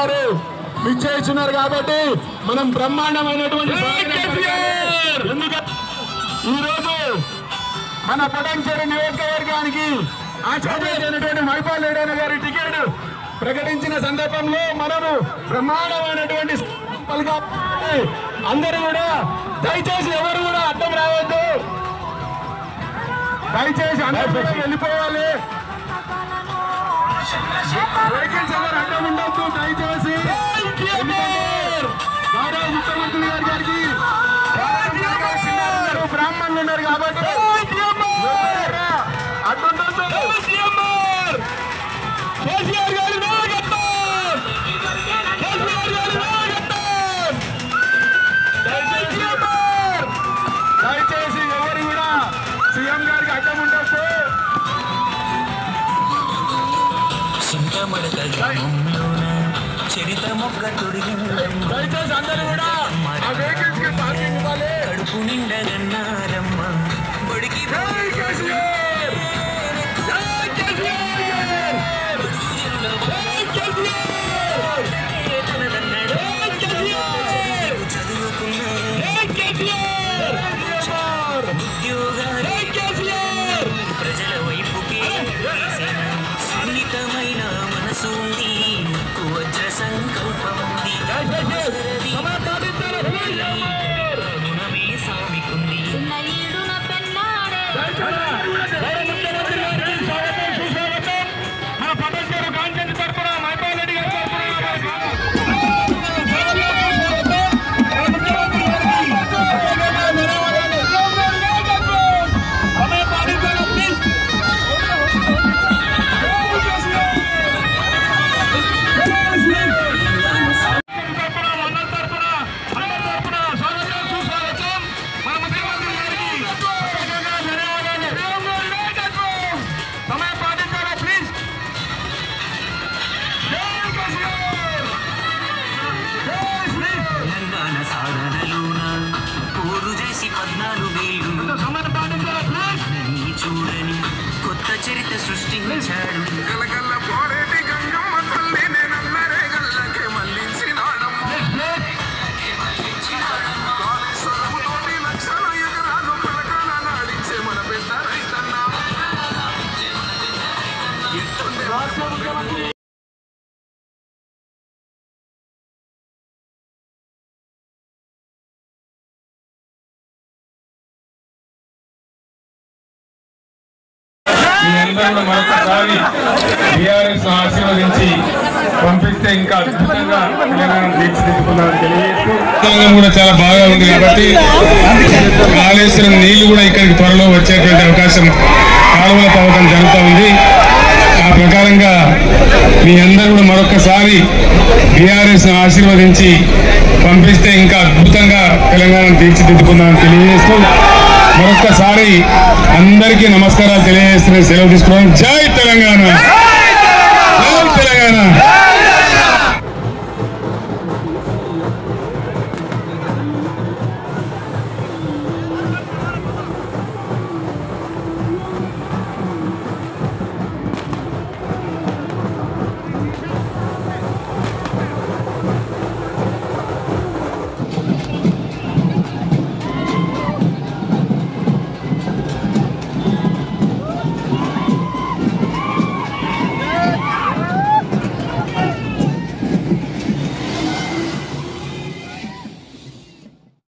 గారు విచ్చేస్తున్నారు కాబట్టి మనం బ్రహ్మాండమైనటువంటి స్వాగతం పలకాలి. ఎందుకంటే ఈరోజు మన పడంచేరి నియోజకవర్గానికి ఆచార్యమైనటువంటి మైపాల్ రెడ్డి గారి టికెట్ ప్రకటించిన సందర్భంలో మనము బ్రహ్మాండమైనటువంటి పలుగా అందరూ కూడా దయచేసి ఎవరు కూడా అడ్డం రావద్దు దయచేసి అందరూ కూడా వెళ్ళిపోవాలి వెహికల్స్ ఎవరు అడ్డం ఉండొద్దు దయచేసి గౌరవ ముఖ్యమంత్రి గారి గారికి అందరూ బ్రాహ్మణులు ఉన్నారు కాబట్టి ఎవరైనా అడ్డుండొద్దు కేసీఆర్ గారి నాయకత్వం కేసీఆర్ గారి నాయకత్వం దయచేసి దయచేసి ఎవరు కూడా సీఎం గారికి అడ్డం ఉండొద్దు చింతమడక గ్రామంలోన చరిత మొక్క తొడిగిందండి దయచేసి అందరూ కూడా ఆ వెహికల్స్ కి పార్కింగ్ ఇవ్వాలి కడుపు నిండగన్నారమ్మ బడికి జై కేసీఆర్ జై కేసీఆర్ జై కేసీఆర్ తనదన్నాడు చదువుకున్న ఉద్యోగాలు ప్రజల వైపుకి వేసిన సున్నితమైన మనసు ఉంది ఉక్కు వజ్ర సంకల్పం ఉంది రుణమే సామికుంది చిన్న ఈడున పెన్నాడే మన పట్టణ కాంచెంట్ తరపున మైపాల్ రెడ్డి గారి సమయం పాటించారా ప్లీజ్ తెలంగాణ సాధనలోన పోరు చేసి పద్నాలుగేళ్ళు సమయం పాటించారా ప్లీజ్ నీ చూడని కొత్త చరిత్ర సృష్టించాడు గలగల్ల పోరేటి గంగమ్మ తల్లి నేనన్నరే గల్లకే మళ్ళించినాడమ్మ కాళేశ్వరముతోటి లక్షల ఎకరాలు కలకాల నాడించే మన పెద్ద రైతన్న రాష్ట్ర ముఖ్యమంత్రి మీ అందరూ మరొకసారి బీఆర్ఎస్ ఆశీర్వదించి పంపిస్తే ఇంకా అద్భుతంగా తెలంగాణ తీర్చిదిద్దుకున్నారని తెలియజేస్తూ తెలంగాణ కూడా చాలా బాగా ఉంది కాబట్టి కాళేశ్వరం నీళ్లు కూడా ఇక్కడికి త్వరలో వచ్చేటువంటి అవకాశం కాలువల తవ్వకం జరుగుతూ ఉంది ఆ ప్రకారంగా మీ అందరూ కూడా మరొకసారి బీఆర్ఎస్ ఆశీర్వదించి పంపిస్తే ఇంకా అద్భుతంగా తెలంగాణ తీర్చిదిద్దుకుందామని తెలియజేస్తూ మరొక్కసారి అందరికీ నమస్కారాలు తెలియజేస్తున్న సెలవు తీసుకున్నాం జై తెలంగాణ జై తెలంగాణ